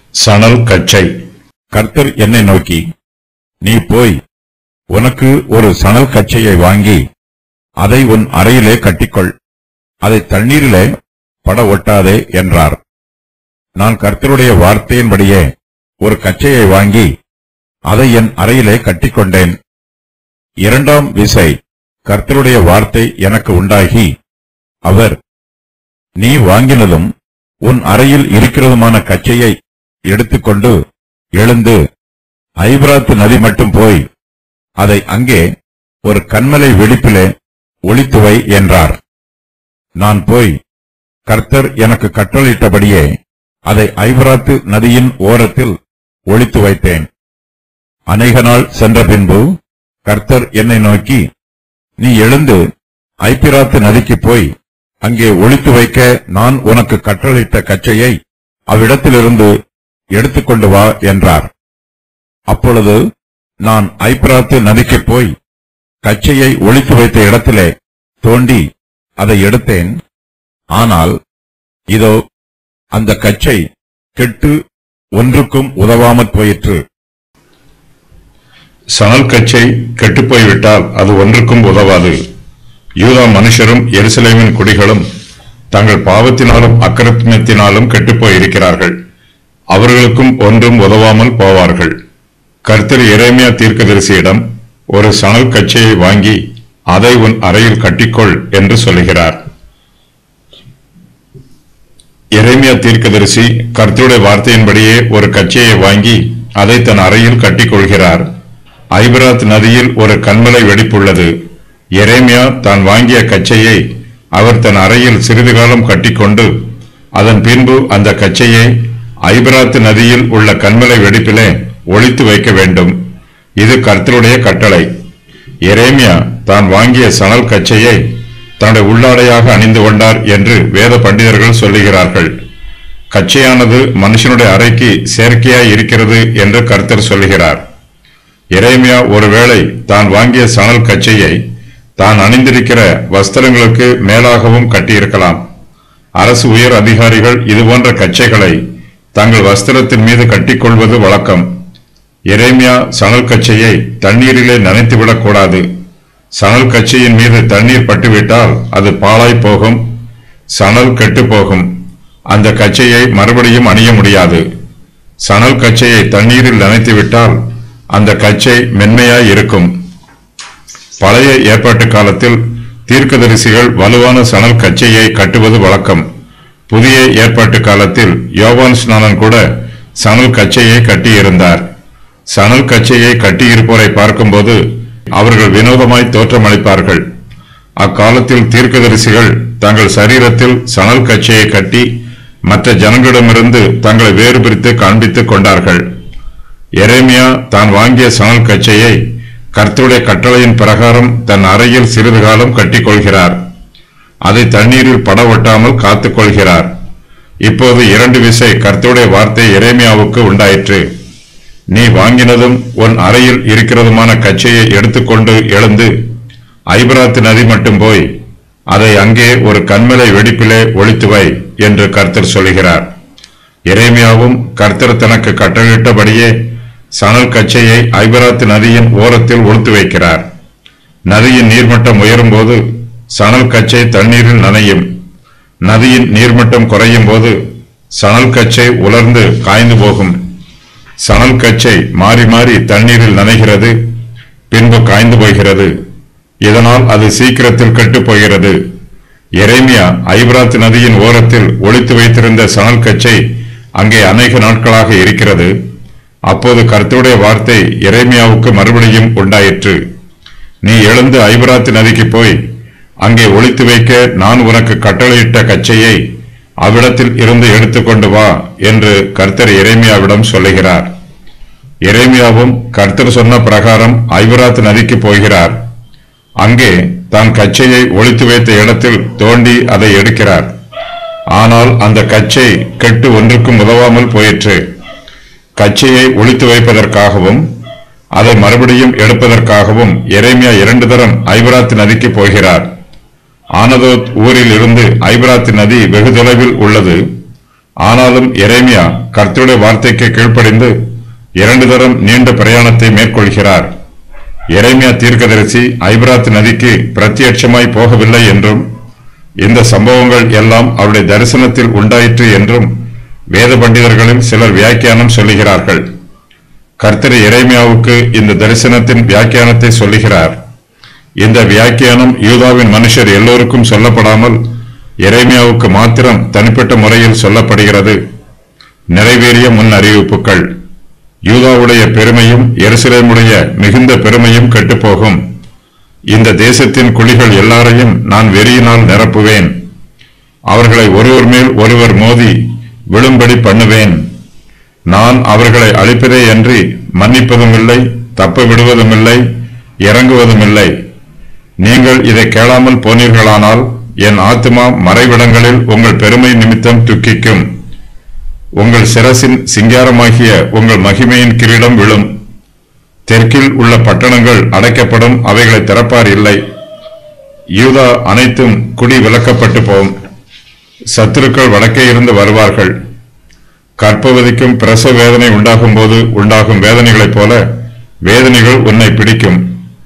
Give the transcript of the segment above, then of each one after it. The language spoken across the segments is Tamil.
சணல் கச்சை கர்த்தர் என்னை நோக்கி நீ போய் உனக்கு ஒரு சணல் கச்சையை வாங்கி அதை உன் அறையிலே கட்டிக்கொள் அதை தண்ணீரிலே பட ஒட்டாதே என்றார் நான் கர்த்தருடைய வார்த்தையின்படியே ஒரு கச்சையை வாங்கி அதை என் அறையிலே கட்டிக்கொண்டேன் இரண்டாம் விசை கர்த்தருடைய வார்த்தை எனக்கு உண்டாகி அவர் நீ வாங்கினதும் உன் அறையில் இருக்கிறதுமான கச்சையை எடுத்துக்கொண்டு எழுந்து ஐபிராத்து நதி மட்டும் போய் அதை அங்கே ஒரு கண்மலை வெடிப்பிலே ஒளித்து வை என்றார் நான் போய் கர்த்தர் எனக்கு கட்டளையிட்டபடியே அதை ஐபிராத்து நதியின் ஓரத்தில் ஒளித்து வைத்தேன் அநேக நாள் சென்ற பின்பு கர்த்தர் என்னை நோக்கி நீ எழுந்து ஐபிராத்து நதிக்கு போய் அங்கே ஒளித்து வைக்க நான் உனக்கு கட்டளையிட்ட கச்சையை அவ்விடத்திலிருந்து எடுத்துக்கொண்டு வா என்றார் அப்பொழுது நான் ஐபிராத்து நதிக்கு போய் கச்சையை ஒளித்து வைத்த இடத்திலே தோண்டி அதை எடுத்தேன் ஆனால் இதோ அந்த கச்சை கெட்டு ஒன்றுக்கும் உதவாமற் போயிற்று சணல் கச்சை கெட்டுப்போய்விட்டால் அது ஒன்றுக்கும் உதவாது யூதா மனுஷரும் எருசலேமின் குடிகளும் தங்கள் பாவத்தினாலும் அக்கிரமத்தினாலும் கெட்டுப்போய் இருக்கிறார்கள் அவர்களுக்கும் ஒன்றும் உதவாமல் போவார்கள் கர்த்தர் எரேமியா தீர்க்கதரிசியிடம் ஒரு சணல் கச்சையை வாங்கி அதை உன் அறையில் கட்டிக்கொள் என்று சொல்லுகிறார் எரேமியா தீர்க்கதரிசி கர்த்தருடைய வார்த்தையின்படியே ஒரு கச்சையை வாங்கி அதை தன் அறையில் கட்டிக்கொள்கிறார் ஐபராத் நதியில் ஒரு கண்மலை வெடிப்புள்ளது எரேமியா தான் வாங்கிய கச்சையை அவர் தன் அறையில் சிறிது காலம் கட்டிக்கொண்டு அதன் பின்பு அந்த கச்சையை ஐபராத் நதியில் உள்ள கண்மலை வெடிப்பிலே ஒளித்து வைக்க வேண்டும் இது கர்த்தருடைய கட்டளை எரேமியா தான் வாங்கிய சணல் கச்சையை தன்னுடைய உள்ளாடையாக அணிந்து கொண்டார் என்று வேத பண்டிதர்கள் சொல்லுகிறார்கள் கச்சையானது மனுஷனுடைய அறைக்கு செயற்கையாய் இருக்கிறது என்று கர்த்தர் சொல்லுகிறார் எரேமியா ஒருவேளை தான் வாங்கிய சணல் கச்சையை தான் அணிந்திருக்கிற வஸ்திரங்களுக்கு மேலாகவும் கட்டியிருக்கலாம் அரசு உயர் அதிகாரிகள் இதுபோன்ற கச்சைகளை தங்கள் வஸ்திரத்தின் மீது கட்டிக்கொள்வது வழக்கம் எரேமியா சணல் கச்சையை தண்ணீரிலே நனைத்துவிடக் கூடாது சணல் கச்சையின் மீது தண்ணீர் பட்டுவிட்டால் அது பாழாய் போகும் சணல் கெட்டுப் போகும் அந்த கச்சையை மறுபடியும் அணிய முடியாது சணல் கச்சையை தண்ணீரில் நனைத்துவிட்டால் அந்த கச்சை மென்மையாய் இருக்கும் பழைய ஏற்பாட்டு காலத்தில் தீர்க்கதரிசிகள் வலுவான சணல் கச்சையை கட்டுவது வழக்கம் புதிய ஏற்பாட்டு காலத்தில் யோவான் ஸ்நானன் கூட சணல் கச்சையை கட்டியிருந்தார் சணல் கச்சையை கட்டியிருப்போரை பார்க்கும்போது அவர்கள் வினோதமாய் தோற்றமளிப்பார்கள் அக்காலத்தில் தீர்க்கதரிசிகள் தங்கள் சரீரத்தில் சணல் கச்சையை கட்டி மற்ற ஜனங்களிடமிருந்து தங்களை வேறு பிரித்து காண்பித்துக் கொண்டார்கள் எரேமியா தான் வாங்கிய சணல் கச்சையை கர்த்தருடைய கட்டளையின் பிரகாரம் தன் அறையில் சிறிது காலம் கட்டிக்கொள்கிறார் அதை தண்ணீரில் பட ஒட்டாமல் காத்துக் கொள்கிறார் இப்போது இரண்டு விசை கர்த்தருடைய வார்த்தை எரேமியாவுக்கு உண்டாயிற்று நீ வாங்கினதும் உன் அறையில் இருக்கிறதுமான கச்சையை எடுத்துக்கொண்டு எழுந்து ஐபராத்து நதி மட்டும் போய் அதை அங்கே ஒரு கண்மலை வெடிப்பிலே ஒளித்து வை என்று கர்த்தர் சொல்கிறார் எரேமியாவும் கர்த்தர் தனக்கு கட்டளையிட்டபடியே சணல் கச்சையை ஐபராத்து நதியின் ஓரத்தில் ஒளித்து வைக்கிறார் நதியின் நீர்மட்டம் உயரும்போது சணல் கச்சை தண்ணீரில் நனையும் நதியின் நீர்மட்டம் குறையும் போது சணல் கச்சை உலர்ந்து காய்ந்து போகும் சணல் கச்சை மாறி மாறி தண்ணீரில் நனைகிறது பின்பு காய்ந்து போகிறது இதனால் அது சீக்கிரத்தில் கெட்டுப் போகிறது எரேமியா ஐபராத் நதியின் ஓரத்தில் ஒளித்து வைத்திருந்த சணல் கச்சை அங்கே அநேக நாட்களாக இருக்கிறது அப்போது கர்த்தருடைய வார்த்தை எரேமியாவுக்கு மறுபடியும் உண்டாயிற்று நீ எழுந்து ஐபராத்து நதிக்கு போய் அங்கே ஒளித்து வைக்க நான் உனக்கு கட்டளையிட்ட கச்சையை அவ்விடத்தில் இருந்து எடுத்துக்கொண்டு வா என்று கர்த்தர் எரேமியாவிடம் சொல்லுகிறார் எரேமியாவும் கர்த்தர் சொன்ன பிரகாரம் ஐபராத் நதிக்கு போகிறார் அங்கே தான் கச்சையை ஒளித்து வைத்த இடத்தில் தோண்டி அதை எடுக்கிறார் ஆனால் அந்த கச்சை கெட்டு ஒன்றுக்கும் உதவாமல் போயிற்று கச்சையை ஒளித்து வைப்பதற்காகவும் அதை மறுபடியும் எடுப்பதற்காகவும் எரேமியா இரண்டு தரம் ஐபராத் நதிக்கு போகிறார் ஆனதோத் ஊரில் இருந்து ஐபராத் நதி வெகு தொலைவில் உள்ளது ஆனாலும் எரேமியா கர்த்தருடைய வார்த்தைக்கு கீழ்ப்படிந்து இரண்டு தரம் நீண்ட பிரயாணத்தை மேற்கொள்கிறார் எரேமியா தீர்க்கதரிசி ஐபிராத் நதிக்கு பிரத்யட்சமாய் போகவில்லை என்றும் இந்த சம்பவங்கள் எல்லாம் அவருடைய தரிசனத்தில் உண்டாயிற்று என்றும் வேத பண்டிதர்களில் சிலர் வியாக்கியானம் சொல்லுகிறார்கள் கர்த்தர் எரேமியாவுக்கு இந்த தரிசனத்தின் வியாக்கியானத்தை சொல்லுகிறார் இந்த வியாக்கியானம் யூதாவின் மனுஷர் எல்லோருக்கும் சொல்லப்படாமல் எரேமியாவுக்கு மாத்திரம் தனிப்பட்ட முறையில் சொல்லப்படுகிறது நிறைவேறிய முன் அறிவிப்புகள் யூதாவுடைய பெருமையும் எருசலேமுடைய மிகுந்த பெருமையும் கெட்டுப்போகும் இந்த தேசத்தின் குழிகள் எல்லாரையும் நான் வெறியினால் நிரப்புவேன் அவர்களை ஒருவர் மேல் ஒருவர் மோதி விழும்படி பண்ணுவேன் நான் அவர்களை அழிப்பதே அன்றி மன்னிப்பதும் இல்லை தப்ப விடுவதும் இல்லை இறங்குவதும் இல்லை நீங்கள் இதை கேளாமல் போனீர்களானால் என் ஆத்துமா மறைவிடங்களில் உங்கள் பெருமை நிமித்தம் துக்கிக்கும் உங்கள் சிரசின் சிங்காரமாகிய உங்கள் மகிமையின் கிரீடம் விழும் தெற்கில் உள்ள பட்டணங்கள் அடைக்கப்படும் அவைகளை திறப்பார் இல்லை யூதா அனைத்தும் குடி விலக்கப்பட்டு போம் சத்துருக்கள் வடக்கே இருந்து வருவார்கள் கற்பவதிக்கும் பிரசவ வேதனை உண்டாகும் போது உண்டாகும் வேதனைகளைப் போல வேதனைகள் உன்னை பிடிக்கும்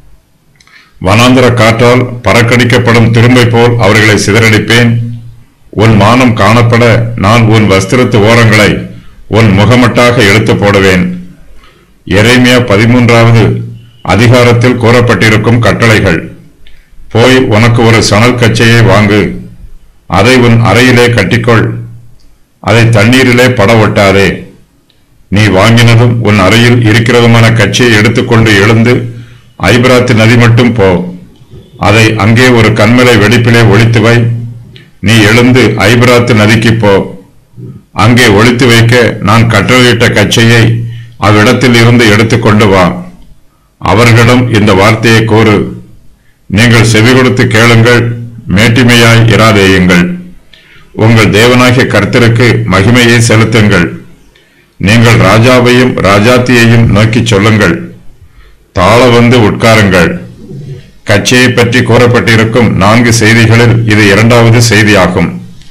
வனாந்தர காற்றால் பறக்கடிக்கப்படும் திரும்பை போல் அவர்களை சிதறடிப்பேன் உன் மானம் காணப்பட நான் உன் வஸ்திரத்து ஓரங்களை உன் முகமட்டாக எடுத்து போடுவேன் எரேமியா பதிமூன்றாவது அதிகாரத்தில் கூறப்பட்டிருக்கும் கட்டளைகள் போய் உனக்கு ஒரு சணல் கச்சையை வாங்கு அதை உன் அறையிலே கட்டிக்கொள் அதை தண்ணீரிலே பட ஒட்டாதே நீ வாங்கினதும் உன் அறையில் இருக்கிறதுமான கச்சையை எடுத்துக்கொண்டு எழுந்து ஐபிராத்து நதி மட்டும் போ அதை அங்கே ஒரு கண்மலை வெடிப்பிலே ஒளித்து வை நீ எழுந்து ஐபிராத்து நதிக்கு போ அங்கே ஒளித்து வைக்க நான் கட்டளையிட்ட கச்சையை அவ்விடத்தில் இருந்து எடுத்துக்கொண்டு வா அவர்களிடம் இந்த வார்த்தையை கூறு நீங்கள் செவி கொடுத்து கேளுங்கள் மேட்டிமையாய் இராதேயுங்கள் உங்கள் தேவனாகிய கர்த்தருக்கு மகிமையை செலுத்துங்கள் நீங்கள் ராஜாவையும் ராஜாத்தியையும் நோக்கிச் சொல்லுங்கள் தாழ வந்து உட்காருங்கள் கட்சியை பற்றி கூறப்பட்டிருக்கும் நான்கு செய்திகளில் இது இரண்டாவது செய்தியாகும்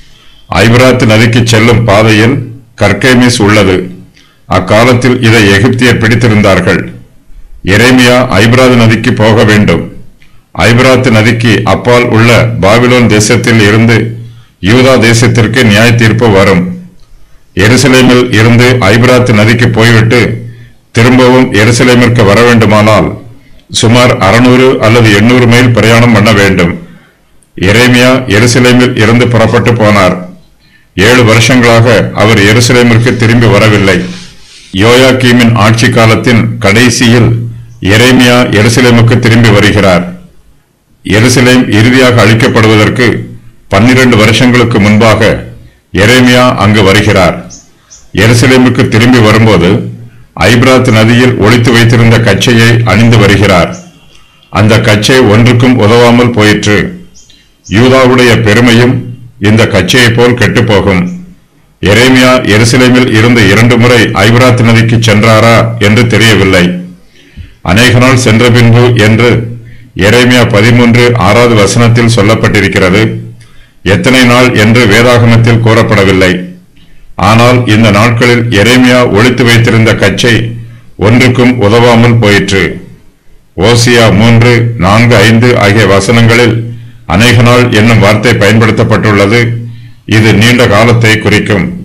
ஐபராத் நதிக்கு செல்லும் பாதையில் கர்கேமிஸ் உள்ளது அக்காலத்தில் இதை எகிப்தியர் பிடித்திருந்தார்கள் எரேமியா ஐபிராத் நதிக்கு போக வேண்டும் ஐபிராத் நதிக்கு அப்பால் உள்ள பாபிலோன் தேசத்தில் இருந்து யூதா தேசத்திற்கு நியாய தீர்ப்பு வரும் எருசலேமில் இருந்து ஐபிராத் நதிக்கு போய்விட்டு திரும்பவும் எருசலேமிற்கு வர வேண்டுமானால் சுமார் அறுநூறு அல்லது எண்ணூறு மைல் பிரயாணம் பண்ண வேண்டும் எரேமியா எருசலேமில் இருந்து புறப்பட்டு போனார் ஏழு வருஷங்களாக அவர் எருசலேமிற்கு திரும்பி வரவில்லை யோயாக்கீமின் ஆட்சி காலத்தின் கடைசியில் எரேமியா எருசலேமுக்கு திரும்பி வருகிறார் எருசலேம் இறுதியாக அழிக்கப்படுவதற்கு பன்னிரண்டு வருஷங்களுக்கு முன்பாக எரேமியா அங்கு வருகிறார் எருசலேமுக்கு திரும்பி வரும்போது ஐப்ராத் நதியில் ஒளித்து வைத்திருந்த கச்சையை அணிந்து வருகிறார் அந்த கச்சை ஒன்றுக்கும் உதவாமல் போயிற்று யூதாவுடைய பெருமையும் இந்த கச்சையைப் போல் கெட்டுப்போகும் எரேமியா எருசலேமில் இருந்து இரண்டு முறை ஐப்ராத் நதிக்கு சென்றாரா என்று தெரியவில்லை அநேக நாள் சென்ற பின்பு என்று எரேமியா பதிமூன்று ஆறாவது வசனத்தில் சொல்லப்பட்டிருக்கிறது எத்தனை நாள் என்று வேதாகமத்தில் கூறப்படவில்லை ஆனால் இந்த நாட்களில் எரேமியா ஒளித்து வைத்திருந்த கச்சை ஒன்றுக்கும் உதவாமல் போயிற்று ஓசியா மூன்று நான்கு ஐந்து ஆகிய வசனங்களில் அநேக நாள் என்னும் வார்த்தை பயன்படுத்தப்பட்டுள்ளது இது நீண்ட காலத்தை குறிக்கும்